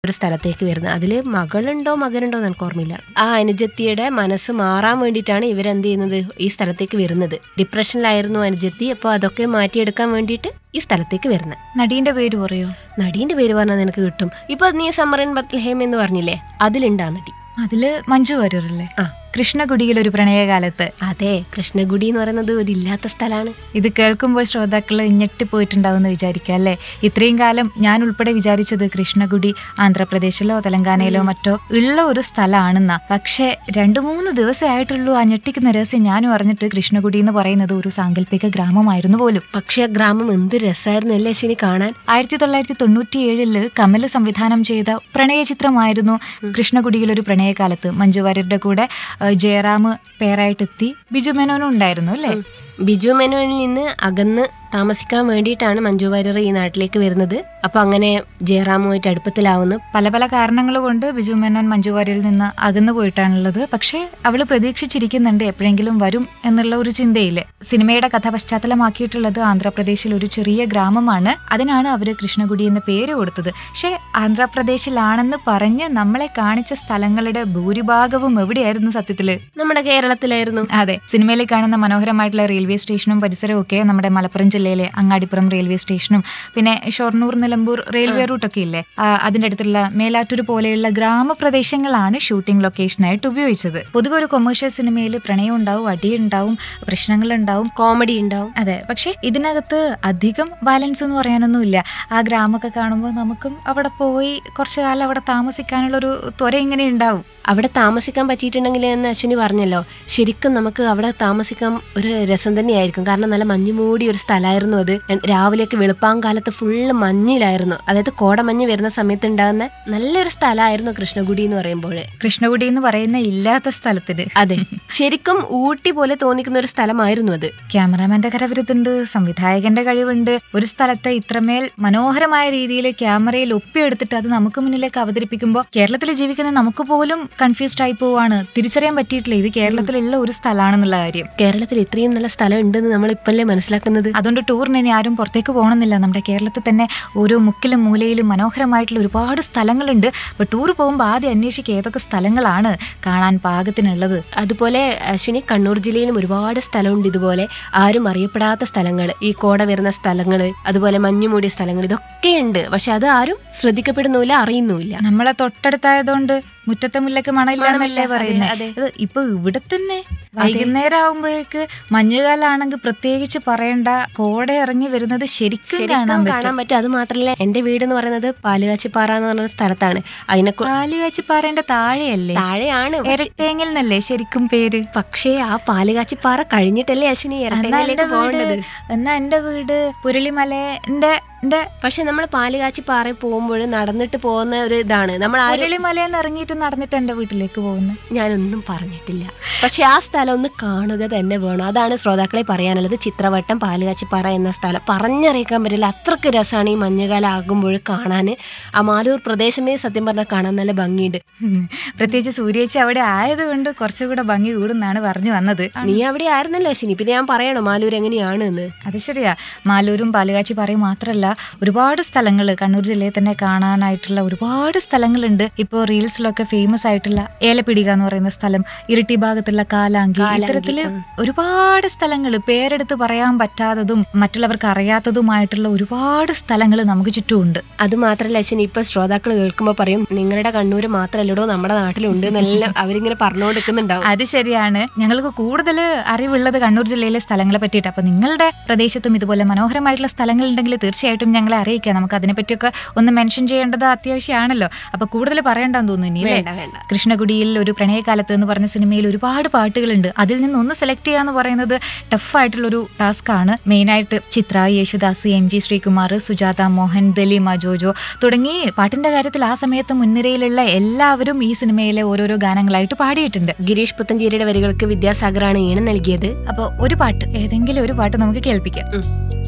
ഒരു സ്ഥലത്തേക്ക് വരുന്നത് അതിൽ മകളുണ്ടോ മകനുണ്ടോ എന്ന് എനിക്ക് ഓർമ്മയില്ല ആ അനുജത്തിയുടെ മനസ്സ് മാറാൻ വേണ്ടിയിട്ടാണ് ഇവരെന്ത് ചെയ്യുന്നത് ഈ സ്ഥലത്തേക്ക് വരുന്നത് ഡിപ്രഷനിലായിരുന്നു അനുജത്തി അപ്പോൾ അതൊക്കെ മാറ്റിയെടുക്കാൻ വേണ്ടിയിട്ട് ഈ സ്ഥലത്തേക്ക് വരുന്നത് നടീന്റെ പേര് പറയോ നടീന്റെ പേര് പറഞ്ഞാൽ നിനക്ക് കിട്ടും ഇപ്പൊ നീ സമ്മറിൻ ബത്ലഹേം എന്ന് പറഞ്ഞില്ലേ അതിലുണ്ടാ നടി അതില് മഞ്ജു വാര്യരല്ലേ ആ. കൃഷ്ണകുടിയിൽ ഒരു പ്രണയകാലത്ത് അതെ കൃഷ്ണഗുഡി എന്ന് പറയുന്നത് ഒരു ഇല്ലാത്ത സ്ഥലമാണ് ഇത് കേൾക്കുമ്പോൾ ശ്രോതാക്കൾ ഞെട്ടിപ്പോയിട്ടുണ്ടാവുമെന്ന് വിചാരിക്കാം അല്ലേ ഇത്രയും കാലം ഞാൻ ഉൾപ്പെടെ വിചാരിച്ചത് കൃഷ്ണകുടി ആന്ധ്രാപ്രദേശിലോ തെലങ്കാനയിലോ മറ്റോ ഉള്ള ഒരു സ്ഥലമാണെന്നാ പക്ഷെ രണ്ടു മൂന്ന് ദിവസമായിട്ടുള്ളൂ ആ ഞെട്ടിക്കുന്ന രഹസ്യം ഞാനും അറിഞ്ഞിട്ട് കൃഷ്ണകുടി എന്ന് പറയുന്നത് ഒരു സാങ്കല്പിക ഗ്രാമമായിരുന്നു പോലും പക്ഷെ ആ ഗ്രാമം എന്ത് രസമായിരുന്നു അല്ലേ അശ്വിനി കാണാൻ ആയിരത്തി തൊള്ളായിരത്തി തൊണ്ണൂറ്റി ഏഴില് കമല് സംവിധാനം ചെയ്ത പ്രണയ ചിത്രമായിരുന്നു കൃഷ്ണകുടിയിൽ ഒരു പ്രണയകാലത്ത് മഞ്ജു വാര്യരുടെ കൂടെ ഏഹ്, ജയറാം പേരായിട്ടെത്തി ബിജു മേനോനും ഉണ്ടായിരുന്നു അല്ലേ ബിജു മെനുവിൽ നിന്ന് അകന്ന് താമസിക്കാൻ വേണ്ടിയിട്ടാണ് മഞ്ജു വാര്യർ ഈ നാട്ടിലേക്ക് വരുന്നത് അപ്പൊ അങ്ങനെ ജയറാമുമായിട്ട് അടുപ്പത്തിലാവുന്നു പല പല കാരണങ്ങൾ കൊണ്ട് ബിജു മേനോൻ മഞ്ജു വാര്യരിൽ നിന്ന് അകന്നു പോയിട്ടാണുള്ളത് പക്ഷേ അവള് പ്രതീക്ഷിച്ചിരിക്കുന്നുണ്ട് എപ്പോഴെങ്കിലും വരും എന്നുള്ള ഒരു ചിന്തയില് സിനിമയുടെ കഥ പശ്ചാത്തലമാക്കിയിട്ടുള്ളത് ആന്ധ്രാപ്രദേശിൽ ഒരു ചെറിയ ഗ്രാമമാണ് അതിനാണ് അവര് കൃഷ്ണകുടി എന്ന പേര് കൊടുത്തത് പക്ഷേ ആന്ധ്രാപ്രദേശിലാണെന്ന് പറഞ്ഞ് നമ്മളെ കാണിച്ച സ്ഥലങ്ങളുടെ ഭൂരിഭാഗവും എവിടെയായിരുന്നു സത്യത്തില് നമ്മുടെ കേരളത്തിലായിരുന്നു അതെ സിനിമയിൽ കാണുന്ന മനോഹരമായിട്ടുള്ള റെയിൽവേ സ്റ്റേഷനും പരിസരവും ഒക്കെ നമ്മുടെ മലപ്പുറം ജില്ലയിലെ അങ്ങാടിപ്പുറം റെയിൽവേ സ്റ്റേഷനും പിന്നെ ഷൊർണൂർ നിലമ്പൂർ റെയിൽവേ റൂട്ടൊക്കെ ഇല്ലേ ആ, അതിന്റെ അടുത്തുള്ള മേലാറ്റൂർ പോലെയുള്ള ഗ്രാമപ്രദേശങ്ങളാണ് ഷൂട്ടിംഗ് ലൊക്കേഷനായിട്ട് ഉപയോഗിച്ചത് പൊതുവെ ഒരു കൊമേഴ്ഷ്യൽ സിനിമയിൽ പ്രണയം ഉണ്ടാവും അടിയുണ്ടാവും പ്രശ്നങ്ങളുണ്ടാവും കോമഡി ഉണ്ടാവും അതെ പക്ഷെ ഇതിനകത്ത് അധികം ബാലൻസ് എന്ന് പറയാനൊന്നുമില്ല ആ ഗ്രാമമൊക്കെ കാണുമ്പോൾ നമുക്കും അവിടെ പോയി കുറച്ചു കാലം അവിടെ താമസിക്കാനുള്ളൊരു ത്വര ഇങ്ങനെ ഉണ്ടാവും അവിടെ താമസിക്കാൻ പറ്റിയിട്ടുണ്ടെങ്കിൽ എന്ന് അശ്വിനി പറഞ്ഞല്ലോ ശരിക്കും നമുക്ക് അവിടെ താമസിക്കാൻ ഒരു രസം തന്നെയായിരിക്കും കാരണം നല്ല മഞ്ഞ് മൂടി ഒരു സ്ഥലമായിരുന്നു അത് രാവിലെയൊക്കെ വെളുപ്പാങ്കാലത്ത് ഫുള്ള് മഞ്ഞിലായിരുന്നു അതായത് കോടമഞ്ഞ് വരുന്ന സമയത്ത് ഉണ്ടാകുന്ന നല്ലൊരു സ്ഥലമായിരുന്നു കൃഷ്ണഗുഡി എന്ന് പറയുമ്പോൾ കൃഷ്ണകുടി എന്ന് പറയുന്ന ഇല്ലാത്ത സ്ഥലത്തിന് അതെ ശരിക്കും ഊട്ടി പോലെ തോന്നിക്കുന്ന ഒരു സ്ഥലമായിരുന്നു അത് ക്യാമറാമാന്റെ കരവിരുതുണ്ട് സംവിധായകന്റെ കഴിവുണ്ട് ഒരു സ്ഥലത്തെ ഇത്രമേൽ മനോഹരമായ രീതിയിൽ ക്യാമറയിൽ ഒപ്പിയെടുത്തിട്ട് അത് നമുക്ക് മുന്നിലേക്ക് അവതരിപ്പിക്കുമ്പോൾ കേരളത്തിൽ ജീവിക്കുന്ന നമുക്ക് പോലും കൺഫ്യൂസ്ഡ് ആയി പോവാണ് തിരിച്ചറിയാൻ പറ്റിയിട്ടില്ല ഇത് കേരളത്തിലുള്ള ഒരു സ്ഥലമാണെന്നുള്ള കാര്യം കേരളത്തിൽ ഇത്രയും നല്ല സ്ഥലം ഉണ്ടെന്ന് നമ്മൾ ഇപ്പല്ലേ മനസ്സിലാക്കുന്നത് അതുകൊണ്ട് ടൂറിന് ഇനി ആരും പുറത്തേക്ക് പോകണമെന്നില്ല നമ്മുടെ കേരളത്തിൽ തന്നെ ഓരോ മുക്കിലും മൂലയിലും മനോഹരമായിട്ടുള്ള ഒരുപാട് സ്ഥലങ്ങളുണ്ട് അപ്പോൾ ടൂർ പോകുമ്പോൾ ആദ്യം അന്വേഷിക്കുക ഏതൊക്കെ സ്ഥലങ്ങളാണ് കാണാൻ പാകത്തിനുള്ളത് അതുപോലെ അശ്വിനി കണ്ണൂർ ജില്ലയിലും ഒരുപാട് സ്ഥലമുണ്ട് ഇതുപോലെ ആരും അറിയപ്പെടാത്ത സ്ഥലങ്ങൾ ഈ കോട വരുന്ന സ്ഥലങ്ങൾ അതുപോലെ മഞ്ഞുമൂടിയ സ്ഥലങ്ങൾ ഇതൊക്കെ ഉണ്ട് പക്ഷെ അത് ആരും ശ്രദ്ധിക്കപ്പെടുന്നില്ല അറിയുന്നുമില്ല നമ്മളെ തൊട്ടടുത്തായതുകൊണ്ട് മുറ്റത്തെ മുല്ലക്ക് മണമില്ല എന്നല്ലേ മണമില്ല, അതെ, പറയുന്നത് അതെ. ഇത് ഇപ്പൊ ഇവിടെ തന്നെ വൈകുന്നേരം ആവുമ്പോഴേക്ക് മഞ്ഞുകാലാണെങ്കിൽ പ്രത്യേകിച്ച് പറയണ്ട കോട ഇറങ്ങി വരുന്നത് ശരിക്കും ശരിക്കും കാണാൻ പറ്റും കാണാൻ പറ്റും അത് മാത്രമല്ല എന്റെ വീട് എന്ന് പറയുന്നത് പാലുകാച്ചിപ്പാറ എന്ന് പറഞ്ഞ സ്ഥലത്താണ് അതിനെ കു- പാലുകാച്ചി പാറേന്റെ താഴെയല്ലേ താഴെയാണ് പക്ഷെ- എരട്ടേങ്ങിൽ നിന്നല്ലേ ശരിക്കും പേര് പക്ഷേ ആ പാലുകാച്ചിപ്പാറ കഴിഞ്ഞിട്ടല്ലേ അശ്വിനി എന്നാ ഇരട്ടയിലേക്ക് എന്റെ വീട് പോകേണ്ടത് എന്നാ എന്റെ വീട് പുരളിമലേന്റെ എന്റെ പക്ഷെ നമ്മൾ പാലുകാച്ചിപ്പാറയിൽ പോകുമ്പോൾ നടന്നിട്ട് പോകുന്ന ഒരു ഇതാണ് നമ്മൾ ആരും പുരളിമലയിൽ ഇറങ്ങിയിട്ട് നടന്നിട്ട് എന്റെ വീട്ടിലേക്ക് പോകുന്നു ഞാനൊന്നും പറഞ്ഞിട്ടില്ല പക്ഷെ ആ സ്ഥലം ഒന്ന് കാണുക തന്നെ വേണം അതാണ് ശ്രോതാക്കളെ പറയാനുള്ളത് ചിത്രവട്ടം പാലുകാച്ചിപ്പാറ എന്ന സ്ഥലം പറഞ്ഞറിയിക്കാൻ പറ്റില്ല അത്രക്ക് രസമാണ് ഈ മഞ്ഞുകാലം ആകുമ്പോൾ കാണാൻ ആ മാലൂർ പ്രദേശമേ സത്യം പറഞ്ഞാൽ കാണാൻ നല്ല ഭംഗിയുണ്ട് ഉം. പ്രത്യേകിച്ച് സൂര്യേച്ചി അവിടെ ആയതുകൊണ്ട് കുറച്ചുകൂടെ ഭംഗി കൂടുന്നാണ് പറഞ്ഞു വന്നത് നീ അവിടെ ആയിരുന്നല്ലോ ശനി പിന്നെ ഞാൻ പറയണോ മാലൂർ എങ്ങനെയാണ് എന്ന് അത് ശരിയാ മാലൂരും പാലുകാച്ചി പറയും മാത്രമല്ല ഒരുപാട് സ്ഥലങ്ങൾ കണ്ണൂർ ജില്ലയിൽ തന്നെ കാണാനായിട്ടുള്ള ഒരുപാട് സ്ഥലങ്ങളുണ്ട് ഇപ്പോൾ റീൽസിലൊക്കെ ഫേമസ് ആയിട്ടുള്ള ഏലപ്പിടിക എന്ന് പറയുന്ന സ്ഥലം ഇരിട്ടി ഭാഗത്തുള്ള കാലാങ്കി ഇത്തരത്തില് ഒരുപാട് സ്ഥലങ്ങൾ പേരെടുത്ത് പറയാൻ പറ്റാത്തതും മറ്റുള്ളവർക്ക് അറിയാത്തതുമായിട്ടുള്ള ഒരുപാട് സ്ഥലങ്ങൾ നമുക്ക് ചുറ്റുമുണ്ട് അത് മാത്രല്ല അശ്വിനി ഇപ്പൊ ശ്രോതാക്കൾ കേൾക്കുമ്പോൾ പറയും നിങ്ങളുടെ കണ്ണൂര് മാത്രല്ലടോ നമ്മുടെ നാട്ടിലുണ്ട് എന്നെല്ലാം അവരിങ്ങനെ പറഞ്ഞുകൊടുക്കുന്നുണ്ടാവും അത് ശരിയാണ് ഞങ്ങൾക്ക് കൂടുതൽ അറിവുള്ളത് കണ്ണൂർ ജില്ലയിലെ സ്ഥലങ്ങളെ പറ്റിയിട്ട് അപ്പൊ നിങ്ങളുടെ പ്രദേശത്തും ഇതുപോലെ മനോഹരമായിട്ടുള്ള സ്ഥലങ്ങൾ ഉണ്ടെങ്കിൽ തീർച്ചയായിട്ടും ഞങ്ങളെ അറിയിക്കുക നമുക്ക് അതിനെപ്പറ്റിയൊക്കെ ഒന്ന് മെൻഷൻ ചെയ്യേണ്ടത് അത്യാവശ്യമാണല്ലോ അപ്പൊ കൂടുതൽ പറയണ്ടെന്ന് തോന്നുന്നു ഇനി അല്ലേ വേണ്ട വേണ്ട കൃഷ്ണകുടിയിൽ ഒരു പ്രണയകാലത്ത് എന്ന് പറഞ്ഞ സിനിമയിൽ ഒരുപാട് പാട്ടുകളുണ്ട് അതിൽ നിന്ന് ഒന്ന് സെലക്ട് ചെയ്യാന്ന് പറയുന്നത് ടഫ് ആയിട്ടുള്ളൊരു ടാസ്ക് ആണ് മെയിനായിട്ട് ചിത്ര യേശുദാസ് എം ജി ശ്രീകുമാർ സുജാത മോഹൻ ദലീമ ജോജോ തുടങ്ങി പാട്ടിന്റെ കാര്യത്തിൽ ആ സമയത്ത് മുൻനിരയിലുള്ള എല്ലാവരും ഈ സിനിമയിലെ ഓരോരോ ഗാനങ്ങളായിട്ട് പാടിയിട്ടുണ്ട് ഗിരീഷ് പുത്തഞ്ചേരിയുടെ വരികൾക്ക് വിദ്യാസാഗറാണ് ഈണം നൽകിയത് അപ്പോൾ ഒരു പാട്ട് ഏതെങ്കിലും ഒരു പാട്ട് നമുക്ക് കേൾപ്പിക്കാം ഉം.